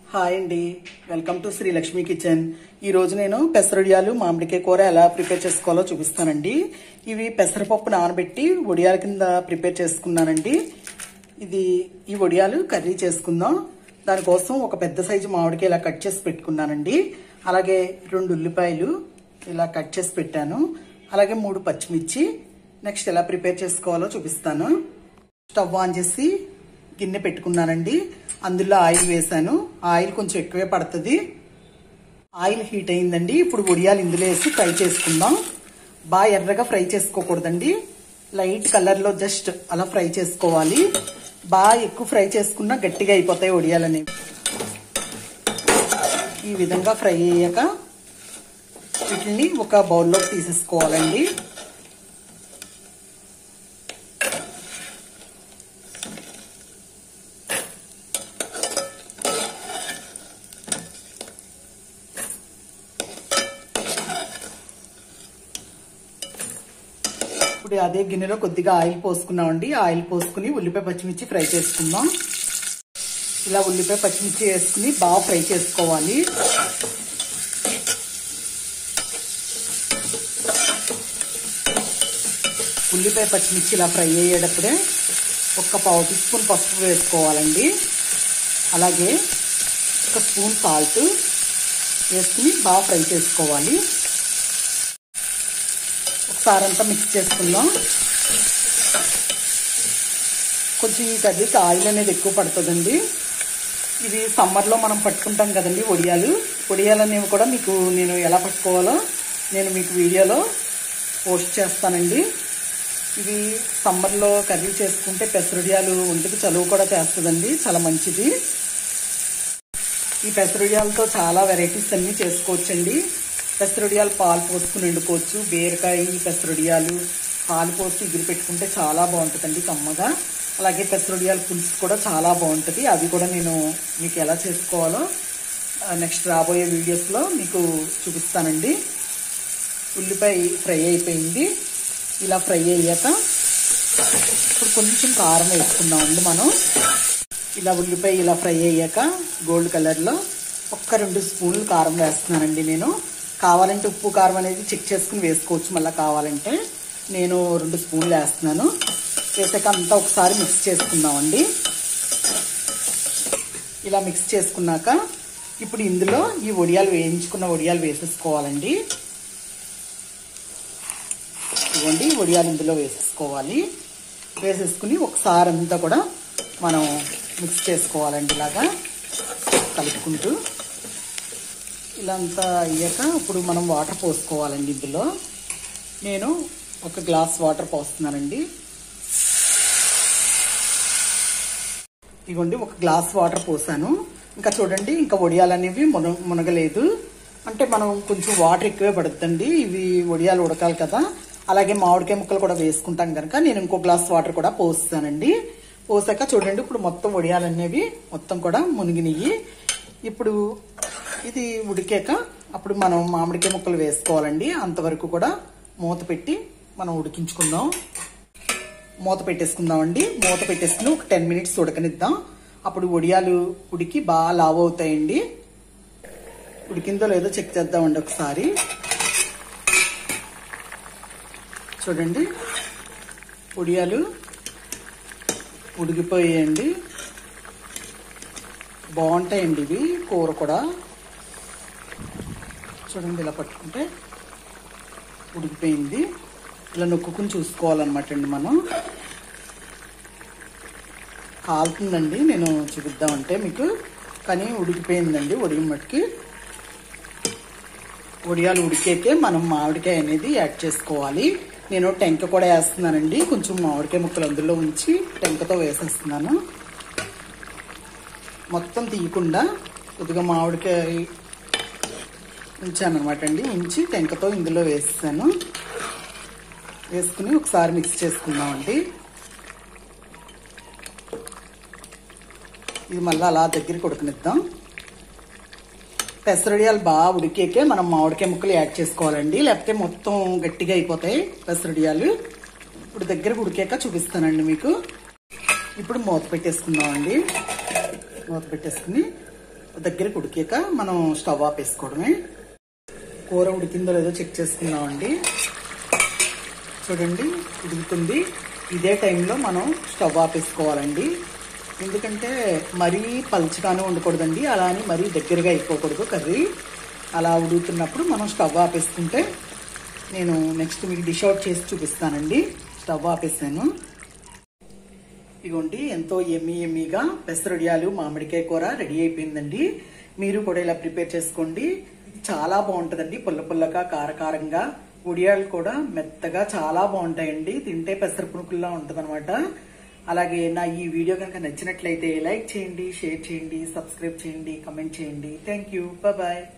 hi అండి welcome to Sri Lakshmi kitchen ఈ రోజు నేను పెసరడియాలు మామిడికాయ కూర ఎలా ప్రిపేర్ చేసుకోవాలో చూపిస్తానండి ఇవి పెసరపప్పు నానబెట్టి వడియాల కింద ప్రిపేర్ చేసుకున్నానండి ఇది ఈ వడియాలు కర్రీ చేసుకుందాం దానికోసం ఒక పెద్ద సైజు మామిడికాయ ఇలా కట్ చేసి పెట్టుకున్నానండి అలాగే రెండు ఉల్లిపాయలు ఇలా కట్ చేసి పెట్టాను అలాగే మూడు పచ్చిమిర్చి నెక్స్ట్ ఎలా ప్రిపేర్ చేసుకోవాలో చూపిస్తాను స్టవ్ ఆన్ చేసి గిన్నె పెట్టుకున్నానండి అందులో ఆయిల్ వేసాను ఆయిల్ కొంచెం ఎక్కువే పడుతుంది ఆయిల్ హీట్ అయిందండి ఇప్పుడు వడియాలు ఇందులో వేసి ఫ్రై చేసుకుందాం బాగా ఎర్రగా ఫ్రై చేసుకోకూడదండి లైట్ కలర్లో జస్ట్ అలా ఫ్రై చేసుకోవాలి బాగా ఎక్కువ ఫ్రై చేసుకున్నా గట్టిగా అయిపోతాయి వడియాలని ఈ విధంగా ఫ్రై అయ్యాక వీటిని ఒక బౌల్లోకి తీసేసుకోవాలండి ఇప్పుడు అదే గిన్నెలో కొద్దిగా ఆయిల్ పోసుకున్నామండి ఆయిల్ పోసుకుని ఉల్లిపాయ పచ్చిమిర్చి ఫ్రై చేసుకుందాం ఇలా ఉల్లిపాయ పచ్చిమిర్చి వేసుకుని బాగా ఫ్రై చేసుకోవాలి ఉల్లిపాయ పచ్చిమిర్చి ఇలా ఫ్రై అయ్యేటప్పుడే ఒక పావు టీ స్పూన్ పసుపు వేసుకోవాలండి అలాగే ఒక స్పూన్ సాల్ట్ వేసుకుని బాగా ఫ్రై చేసుకోవాలి ఒకసారి అంతా మిక్స్ చేసుకుందాం కొంచెం ఈ కర్రీకి ఆయిల్ అనేది ఎక్కువ పడుతుందండి ఇది సమ్మర్లో మనం పట్టుకుంటాం కదండి వడియాలు వడియాలు అనేవి కూడా మీకు నేను ఎలా పట్టుకోవాలో నేను మీకు వీడియోలో పోస్ట్ చేస్తానండి ఇది సమ్మర్లో కర్రీ చేసుకుంటే పెసరడియాలు ఒంటికి చలువు కూడా చేస్తుందండి చాలా మంచిది ఈ పెసరడియాలతో చాలా వెరైటీస్ అన్నీ చేసుకోవచ్చండి పెసరడియాలు పాలు పోసుకుని వండుకోవచ్చు బీరకాయ పెసరడియాలు పాలు పోసి ఎగిరి పెట్టుకుంటే చాలా బాగుంటుందండి కమ్మగా అలాగే పెసరడియాల పులుసు కూడా చాలా బాగుంటుంది అది కూడా నేను మీకు ఎలా చేసుకోవాలో నెక్స్ట్ రాబోయే వీడియోస్లో మీకు చూపిస్తానండి ఉల్లిపాయ ఫ్రై అయిపోయింది ఇలా ఫ్రై అయ్యాక ఇప్పుడు కొంచెం కారం వేసుకుందామండి మనం ఇలా ఉల్లిపాయ ఇలా ఫ్రై అయ్యాక గోల్డ్ కలర్లో ఒక్క రెండు స్పూన్లు కారం వేస్తున్నానండి నేను కావాలంటే ఉప్పు కారం అనేది చెక్ చేసుకుని వేసుకోవచ్చు మళ్ళీ కావాలంటే నేను రెండు స్పూన్లు వేస్తున్నాను వేసాక అంతా ఒకసారి మిక్స్ చేసుకుందామండి ఇలా మిక్స్ చేసుకున్నాక ఇప్పుడు ఇందులో ఈ వడియాలు వేయించుకున్న వడియాలు వేసేసుకోవాలండి ఇవ్వండి వడియాలు ఇందులో వేసేసుకోవాలి వేసేసుకుని ఒకసారి అంతా కూడా మనం మిక్స్ చేసుకోవాలండి ఇలాగా కలుపుకుంటూ ఇలా అంతా అయ్యాక ఇప్పుడు మనం వాటర్ పోసుకోవాలండి ఇందులో నేను ఒక గ్లాస్ వాటర్ పోస్తున్నానండి ఇగోండి ఒక గ్లాస్ వాటర్ పోసాను ఇంకా చూడండి ఇంకా వడియాలు అనేవి మున మునగలేదు అంటే మనం కొంచెం వాటర్ ఎక్కువే పడుతుందండి ఇవి వడియాలు ఉడకాలి కదా అలాగే మామిడికాయ ముక్కలు కూడా వేసుకుంటాం కనుక నేను ఇంకో గ్లాస్ వాటర్ కూడా పోస్తానండి పోసాక చూడండి ఇప్పుడు మొత్తం వడియాలు అనేవి మొత్తం కూడా మునిగినవి ఇప్పుడు ఇది ఉడికాక అప్పుడు మనం మామిడికాయ ముక్కలు వేసుకోవాలండి అంతవరకు కూడా మూత పెట్టి మనం ఉడికించుకుందాం మూత పెట్టేసుకుందామండి మూత పెట్టేసుకుని ఒక టెన్ మినిట్స్ ఉడకనిద్దాం అప్పుడు వడియాలు ఉడికి బాగా లావ్ అవుతాయండి ఉడికిందో లేదో చెక్ చేద్దామండి ఒకసారి చూడండి వడియాలు ఉడికిపోయాయండి బాగుంటాయండి ఇవి కూర కూడా చూడండి ఇలా పట్టుకుంటే ఉడికిపోయింది ఇలా నొక్కుకుని చూసుకోవాలన్నమాట అండి మనం కాలుతుందండి నేను చూపిద్దామంటే మీకు కానీ ఉడికిపోయిందండి ఉడికి మట్టుకి ఉడియాలు ఉడికేకే మనం మామిడికాయ అనేది యాడ్ చేసుకోవాలి నేను టెంక కూడా వేస్తున్నానండి కొంచెం మామిడికాయ ముక్కలు అందులో ఉంచి టెంకతో వేసేస్తున్నాను మొత్తం తీయకుండా కొద్దిగా మామిడికాయ ఉంచాను అనమాట అండి ఉంచి టెంకతో ఇందులో వేస్తాను వేసుకుని ఒకసారి మిక్స్ చేసుకుందామండి ఇది మళ్ళీ అలా దగ్గరికి ఉడకనిద్దాం పెసరడియాలు బాగా ఉడికేకే మనం మామిడికాయ ముక్కలు యాడ్ చేసుకోవాలండి లేకపోతే మొత్తం గట్టిగా అయిపోతాయి పెసరడియాలు ఇప్పుడు దగ్గర ఉడికాక చూపిస్తానండి మీకు ఇప్పుడు మూత పెట్టేసుకుందామండి మూత పెట్టేసుకుని దగ్గరికి ఉడికాక మనం స్టవ్ ఆపేసుకోవడమే కూర ఉడికిందో లేదో చెక్ చేసుకుందామండి చూడండి ఉడుకుతుంది ఇదే టైంలో మనం స్టవ్ ఆపేసుకోవాలండి ఎందుకంటే మరీ పలుచగానే ఉండకూడదండి అలా అని మరీ దగ్గరగా అయిపోకూడదు కర్రీ అలా ఉడుకుతున్నప్పుడు మనం స్టవ్ ఆపేసుకుంటే నేను నెక్స్ట్ మీకు డిష్ అవుట్ చేసి చూపిస్తానండి స్టవ్ ఆపేసాను ఇగోండి ఎంతో ఎమ్మి ఎమ్మిగా పెసరడియాలు మామిడికాయ కూర రెడీ అయిపోయిందండి మీరు కూడా ఇలా ప్రిపేర్ చేసుకోండి ఇది చాలా బాగుంటుందండి పుల్ల పుల్లగా కారకారంగా ఉడియాలు కూడా మెత్తగా చాలా బాగుంటాయండి తింటే పెసర పునుకుల్లా ఉంటుంది అలాగే నా ఈ వీడియో కనుక నచ్చినట్లయితే లైక్ చేయండి షేర్ చేయండి సబ్స్క్రైబ్ చేయండి కమెంట్ చేయండి థ్యాంక్ యూ బాయ్